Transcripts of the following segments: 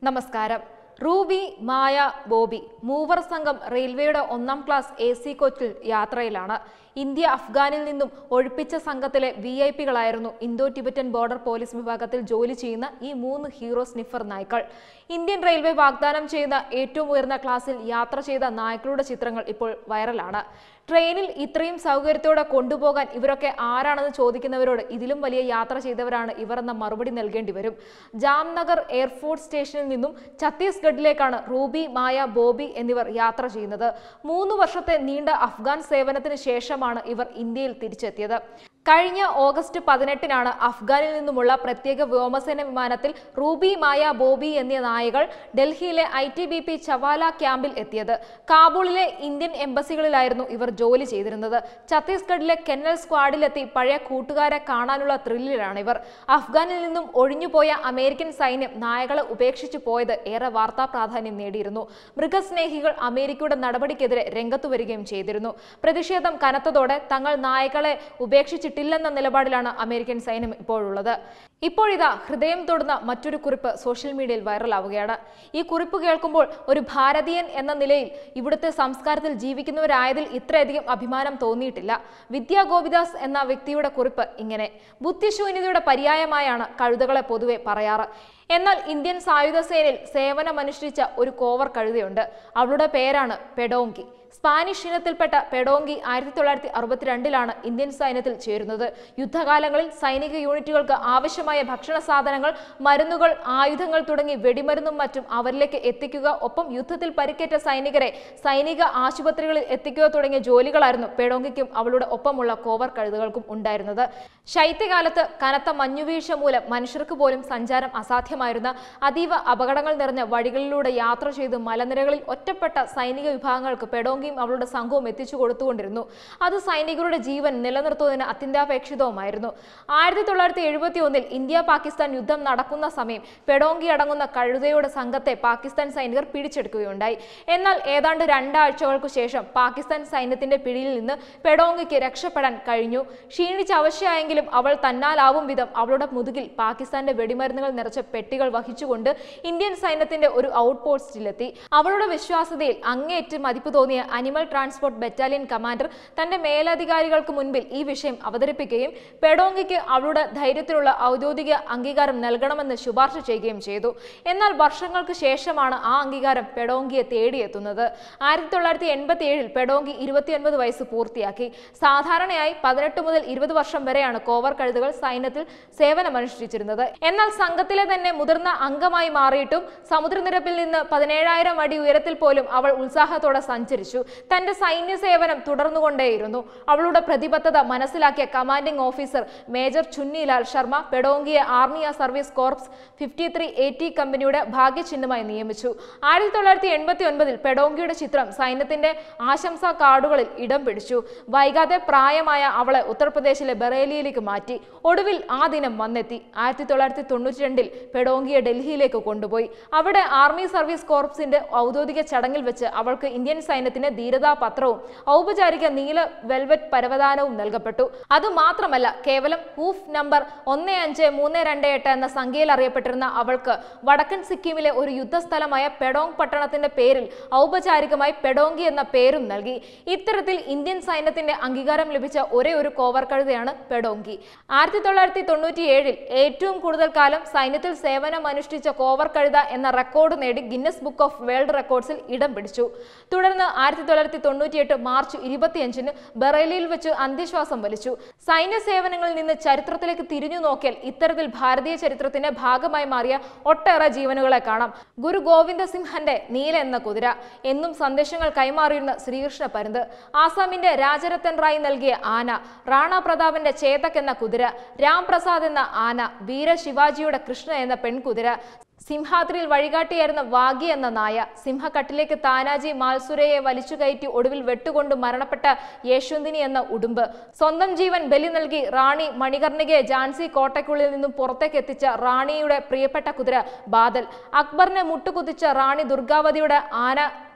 നമസ്കാരം റൂബി മായ ബോബി മൂവർ സംഘം റെയിൽവേയുടെ ഒന്നാം ക്ലാസ് എ സി കോച്ചിൽ യാത്രയിലാണ് ഇന്ത്യ അഫ്ഗാനിൽ നിന്നും ഒഴിപ്പിച്ച സംഘത്തിലെ വി ഐ പികളായിരുന്നു ഇന്തോ ടിബറ്റൻ ബോർഡർ പോലീസ് വിഭാഗത്തിൽ ജോലി ചെയ്യുന്ന ഈ മൂന്ന് ഹീറോ സ്നിഫർ നായ്ക്കൾ ഇന്ത്യൻ റെയിൽവേ വാഗ്ദാനം ചെയ്യുന്ന ഏറ്റവും ഉയർന്ന ക്ലാസ്സിൽ യാത്ര ചെയ്ത നായ്ക്കളുടെ ചിത്രങ്ങൾ ഇപ്പോൾ വൈറലാണ് ട്രെയിനിൽ ഇത്രയും സൗകര്യത്തോടെ കൊണ്ടുപോകാൻ ഇവരൊക്കെ ആരാണെന്ന് ചോദിക്കുന്നവരോട് ഇതിലും വലിയ യാത്ര ചെയ്തവരാണ് ഇവർ എന്ന മറുപടി നൽകേണ്ടി വരും ജാംനഗർ എയർഫോഴ്സ് സ്റ്റേഷനിൽ നിന്നും ഛത്തീസ്ഗഡിലേക്കാണ് റൂബി മായ ബോബി എന്നിവർ യാത്ര ചെയ്യുന്നത് മൂന്ന് വർഷത്തെ നീണ്ട അഫ്ഗാൻ സേവനത്തിന് ശേഷമാണ് ഇവർ ഇന്ത്യയിൽ തിരിച്ചെത്തിയത് കഴിഞ്ഞ ഓഗസ്റ്റ് പതിനെട്ടിനാണ് അഫ്ഗാനിൽ നിന്നുമുള്ള പ്രത്യേക വ്യോമസേന വിമാനത്തിൽ റൂബി മായ ബോബി എന്നീ നായകൾ ഡൽഹിയിലെ I T B P Chhawla ക്യാമ്പിൽ എത്തിയത് കാബൂളിലെ ഇന്ത്യൻ എംബസികളിലായിരുന്നു ഇവർ ജോലി ചെയ്തിരുന്നത് ഛത്തീസ്ഗഡിലെ കെന്നൽ സ്ക്വാഡിലെത്തി പഴയ കൂട്ടുകാരെ കാണാനുള്ള ത്രില്ലിലാണ് ഇവർ അഫ്ഗാനിൽ നിന്നും ഒഴിഞ്ഞുപോയ അമേരിക്കൻ സൈന്യം നായകളെ ഉപേക്ഷിച്ചു പോയത് ഏറെ വാർത്താ പ്രാധാന്യം നേടിയിരുന്നു മൃഗസ്നേഹികൾ അമേരിക്കയുടെ നടപടിക്കെതിരെ രംഗത്തു വരികയും ചെയ്തിരുന്നു പ്രതിഷേധം കനത്തതോടെ തങ്ങൾ നായകളെ ഉപേക്ഷിച്ചിട്ടില്ലെന്ന നിലപാടിലാണ് അമേരിക്കൻ സൈന്യം ഇപ്പോഴുള്ളത് ഇപ്പോഴിതാ ഹൃദയം തൊടുന്ന മറ്റൊരു കുറിപ്പ് സോഷ്യൽ മീഡിയയിൽ വൈറലാവുകയാണ് ഈ കുറിപ്പ് കേൾക്കുമ്പോൾ ഒരു ഭാരതീയൻ എന്ന നിലയിൽ ഇവിടുത്തെ സംസ്കാരത്തിൽ ജീവിക്കുന്നവരായതിൽ ഇത്രയധികം അഭിമാനം തോന്നിയിട്ടില്ല വിദ്യാ ഗോപിദാസ് എന്ന വ്യക്തിയുടെ കുറിപ്പ് ഇങ്ങനെ ബുദ്ധിശൂന്യതയുടെ പര്യായമായാണ് കഴുതകളെ പൊതുവെ പറയാറ് എന്നാൽ ഇന്ത്യൻ സായുധ സേനയിൽ സേവനമനുഷ്ഠിച്ച ഒരു കോവർ കഴുതയുണ്ട് അവളുടെ പേരാണ് പെഡോങ്കി സ്പാനിഷ് ഇനത്തിൽപ്പെട്ട പെഡോങ്കി ആയിരത്തി തൊള്ളായിരത്തി അറുപത്തിരണ്ടിലാണ് ഇന്ത്യൻ സൈന്യത്തിൽ ചേരുന്നത് യുദ്ധകാലങ്ങളിൽ സൈനിക യൂണിറ്റുകൾക്ക് ആവശ്യമായ ഭക്ഷണ സാധനങ്ങൾ മരുന്നുകൾ ആയുധങ്ങൾ തുടങ്ങി വെടിമരുന്നും മറ്റും അവരിലേക്ക് എത്തിക്കുക ഒപ്പം യുദ്ധത്തിൽ പരിക്കേറ്റ സൈനികരെ സൈനിക ആശുപത്രികളിൽ എത്തിക്കുക തുടങ്ങിയ ജോലികളായിരുന്നു പെഡോങ്കിക്കും അവളുടെ ഒപ്പമുള്ള കോവർ കഴുതകൾക്കും ഉണ്ടായിരുന്നത് ശൈത്യകാലത്ത് കനത്ത മഞ്ഞുവീഴ്ച മൂലം മനുഷ്യർക്ക് പോലും സഞ്ചാരം അസാധ്യമായിരുന്ന അതീവ അപകടങ്ങൾ നിറഞ്ഞ വഴികളിലൂടെ യാത്ര ചെയ്ത് മലനിരകളിൽ ഒറ്റപ്പെട്ട സൈനിക വിഭാഗങ്ങൾക്ക് പെഡോങ്കിയും അവളുടെ സംഘവും എത്തിച്ചു കൊടുത്തുകൊണ്ടിരുന്നു അത് സൈനികരുടെ ജീവൻ നിലനിർത്തുന്നതിന് അത്യന്താപേക്ഷിതവുമായിരുന്നു ആയിരത്തി തൊള്ളായിരത്തി എഴുപത്തി ഒന്നിൽ ഇന്ത്യ പാകിസ്ഥാൻ യുദ്ധം നടക്കുന്ന സമയം പെഡോങ്കി അടങ്ങുന്ന കഴുതയുടെ സംഘത്തെ പാകിസ്ഥാൻ സൈനികർ പിടിച്ചെടുക്കുകയുണ്ടായി എന്നാൽ ഏതാണ്ട് രണ്ടാഴ്ചകൾക്കു ശേഷം പാകിസ്ഥാൻ സൈന്യത്തിന്റെ പിടിയിൽ നിന്ന് പെഡോങ്കിക്ക് രക്ഷപ്പെടാൻ കഴിഞ്ഞു ക്ഷീണിച്ച് അവശയായെങ്കിലും അവൾ തന്നാലാവും വിധം അവളുടെ മുതുകിൽ പാകിസ്ഥാന്റെ വെടിമരുന്നുകൾ നിറച്ച പെട്ടികൾ വഹിച്ചുകൊണ്ട് ഇന്ത്യൻ സൈന്യത്തിന്റെ ഒരു ഔട്ട് പോസ്റ്റിലെത്തി അവളുടെ വിശ്വാസ്യതയിൽ അങ്ങേയറ്റ് മതിപ്പ് തോന്നിയ അനിമൽ ട്രാൻസ്പോർട്ട് ബറ്റാലിയൻ കമാൻഡർ തന്റെ മേലധികാരികൾക്ക് മുൻപിൽ ഈ വിഷയം അവതരിപ്പിക്കുകയും പെഡോങ്കിക്ക് അവളുടെ ധൈര്യത്തിനുള്ള ഔദ്യോഗിക അംഗീകാരം നൽകണമെന്ന് ശുപാർശ ചെയ്യുകയും ചെയ്തു എന്നാൽ വർഷങ്ങൾക്ക് ശേഷമാണ് ആ അംഗീകാരം പെഡോങ്കിയെ തേടിയെത്തുന്നത് ആയിരത്തി തൊള്ളായിരത്തി എൺപത്തി ഏഴിൽ പെഡോങ്കി ഇരുപത്തിയൊൻപത് വയസ്സ് പൂർത്തിയാക്കി സാധാരണയായി പതിനെട്ട് മുതൽ ഇരുപത് വർഷം വരെയാണ് കോവർ കഴുതുകൾ സൈന്യത്തിൽ സേവനമനുഷ്ഠിച്ചിരുന്നത് എന്നാൽ സംഘത്തിലെ തന്നെ മുതിർന്ന അംഗമായി മാറിയിട്ടും സമുദ്രനിരപ്പിൽ നിന്ന് പതിനേഴായിരം അടി ഉയരത്തിൽ പോലും അവൾ ഉത്സാഹത്തോടെ സഞ്ചരിച്ചു തന്റെ സൈന്യ സേവനം തുടർന്നുകൊണ്ടേയിരുന്നു അവളുടെ പ്രതിബദ്ധത മനസ്സിലാക്കിയ commanding officer major Chunnilal Sharma പെഡോങ്കിയെ army service corps fifty three eighty കമ്പനിയുടെ ഭാഗ്യചിഹ്നമായി നിയമിച്ചു ആയിരത്തി തൊള്ളായിരത്തി എൺപത്തി ഒൻപതിൽ പെഡോങ്കിയുടെ ചിത്രം സൈന്യത്തിന്റെ ആശംസാ കാർഡുകളിൽ ഇടം പിടിച്ചു വൈകാതെ പ്രായമായ അവളെ ഉത്തർപ്രദേശിലെ ബറേലിയിലേക്ക് മാറ്റി ഒടുവിൽ ആ ദിനം വന്നെത്തി ആയിരത്തി തൊള്ളായിരത്തി തൊണ്ണൂറ്റി രണ്ടിൽ പെഡോങ്കിയെ ഡൽഹിയിലേക്ക് കൊണ്ടുപോയി അവിടെ ആർമി സർവീസ് കോർപ്സിന്റെ ഔദ്യോഗിക ചടങ്ങിൽ വെച്ച് അവൾക്ക് ഇന്ത്യൻ സൈന്യത്തിന് ധീരതാ പത്രവും ഔപചാരിക നീല വെൽവെറ്റ് പരവതാനവും നൽകപ്പെട്ടു അതുമാത്രമല്ല കേവലം ഹൂഫ് നമ്പർ ഒന്ന് അഞ്ച് മൂന്ന് രണ്ട് എട്ട് എന്ന സംഖ്യയിൽ അറിയപ്പെട്ടിരുന്ന അവൾക്ക് വടക്കൻ സിക്കിമിലെ ഒരു യുദ്ധസ്ഥലമായ പെഡോങ് പട്ടണത്തിന്റെ പേരിൽ ഔപചാരികമായി പെഡോങ്കി എന്ന പേരും നൽകി ഇത്തരത്തിൽ ഇന്ത്യൻ സൈന്യത്തിന്റെ അംഗീകാരം ലഭിച്ച ഒരേ ഒരു കോവർ കഴുതയാണ് പെഡോങ്കി ആയിരത്തി തൊള്ളായിരത്തി തൊണ്ണൂറ്റി ഏഴിൽ ഏറ്റവും കൂടുതൽ കാലം സൈന്യത്തിൽ സേവനം അനുഷ്ഠിച്ച കോവർ കഴുത എന്ന റെക്കോർഡ് നേടി ഗിന്നസ് ബുക്ക് ഓഫ് വേൾഡ് റെക്കോർഡ്സിൽ ഇടം പിടിച്ചു തുടർന്ന് ആയിരത്തി തൊള്ളായിരത്തി തൊണ്ണൂറ്റിയെട്ട് മാർച്ച് ഇരുപത്തിയഞ്ചിന് ബറേലിയിൽ വെച്ച് അന്ത്യശ്വാസം വലിച്ചു സൈന്യ സേവനങ്ങളിൽ നിന്ന് ചരിത്രത്തിലേക്ക് തിരിഞ്ഞു നോക്കിയാൽ ഇത്തരത്തിൽ ഭാരതീയ ചരിത്രത്തിന്റെ ഭാഗമായി മാറിയ ഒട്ടേറെ ജീവനുകളെ കാണാം ഗുരു ഗോവിന്ദ സിംഹന്റെ നീല എന്ന കുതിര എന്നും സന്ദേശങ്ങൾ കൈമാറിയിരുന്ന ശ്രീകൃഷ്ണ പരുന്ത് ആസാമിന്റെ രാജരത്തൻ റായ് നൽകിയ ആന റാണ പ്രതാപന്റെ ചേതക് എന്ന കുതിര രാം പ്രസാദ് എന്ന ആന വീര ശിവാജിയുടെ കൃഷ്ണ എന്ന പെൺകുതിര സിംഹാദ്രിയിൽ വഴികാട്ടിയായിരുന്ന വാഗി എന്ന നായ സിംഹക്കട്ടിലേക്ക് താനാജി മാൽസുരയെ വലിച്ചു കയറ്റി ഒടുവിൽ വെട്ടുകൊണ്ട് മരണപ്പെട്ട യേശുന്തിനി എന്ന ഉടുമ്പ് സ്വന്തം ജീവൻ ബലി നൽകി റാണി മണികർണികയെ ജാൻസി കോട്ടയ്ക്കുള്ളിൽ നിന്നും പുറത്തേക്ക് എത്തിച്ച റാണിയുടെ പ്രിയപ്പെട്ട കുതിര ബാദൽ അക്ബറിനെ മുട്ടുകുത്തിച്ച റാണി ദുർഗാവതിയുടെ ആന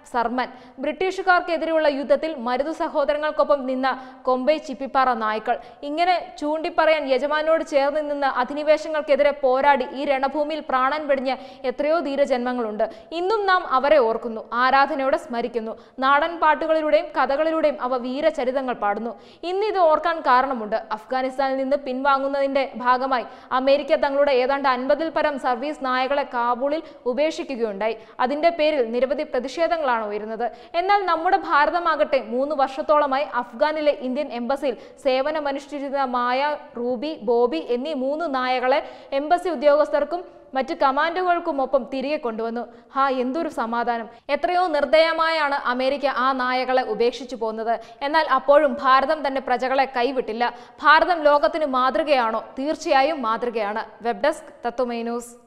സർമൻ ബ്രിട്ടീഷുകാർക്കെതിരെയുള്ള യുദ്ധത്തിൽ മരുതു സഹോദരങ്ങൾക്കൊപ്പം നിന്ന കൊമ്പെ ചിപ്പിപ്പാറ നായ്ക്കൾ ഇങ്ങനെ ചൂണ്ടിപ്പറയാൻ യജമാനോട് ചേർന്ന് നിന്ന് അധിനിവേശങ്ങൾക്കെതിരെ പോരാടി ഈ രണഭൂമിയിൽ പ്രാണൻ വെടിഞ്ഞ എത്രയോ ധീരജന്മങ്ങളുണ്ട് ഇന്നും നാം അവരെ ഓർക്കുന്നു ആരാധനയോടെ സ്മരിക്കുന്നു നാടൻ പാട്ടുകളിലൂടെയും കഥകളിലൂടെയും അവ വീരചരിതങ്ങൾ പാടുന്നു ഇന്ന് ഇത് ഓർക്കാൻ കാരണമുണ്ട് അഫ്ഗാനിസ്ഥാനിൽ നിന്ന് പിൻവാങ്ങുന്നതിന്റെ ഭാഗമായി അമേരിക്ക തങ്ങളുടെ ഏതാണ്ട് അൻപതിൽ പരം സർവീസ് നായകളെ കാബൂളിൽ ഉപേക്ഷിക്കുകയുണ്ടായി അതിന്റെ പേരിൽ നിരവധി പ്രതിഷേധങ്ങളാണ് ഉയരുന്നത് എന്നാൽ നമ്മുടെ ഭാരതമാകട്ടെ മൂന്ന് വർഷത്തോളമായി അഫ്ഗാനിലെ ഇന്ത്യൻ എംബസിയിൽ സേവനമനുഷ്ഠിച്ചിരുന്ന മായ റൂബി ബോബി എന്നീ മൂന്ന് നായകളെ എംബസി ഉദ്യോഗസ്ഥർക്കും മറ്റ് കമാൻഡോകൾക്കുമൊപ്പം തിരികെ കൊണ്ടുവന്നു ഹാ എന്തൊരു സമാധാനം എത്രയോ നിർദ്ദയമായാണ് അമേരിക്ക ആ നായകളെ ഉപേക്ഷിച്ചു പോകുന്നത് എന്നാൽ അപ്പോഴും ഭാരതം തന്റെ പ്രജകളെ കൈവിട്ടില്ല ഭാരതം ലോകത്തിന് മാതൃകയാണോ തീർച്ചയായും മാതൃകയാണ് വെബ് ഡെസ്ക് തത്വമൈ ന്യൂസ്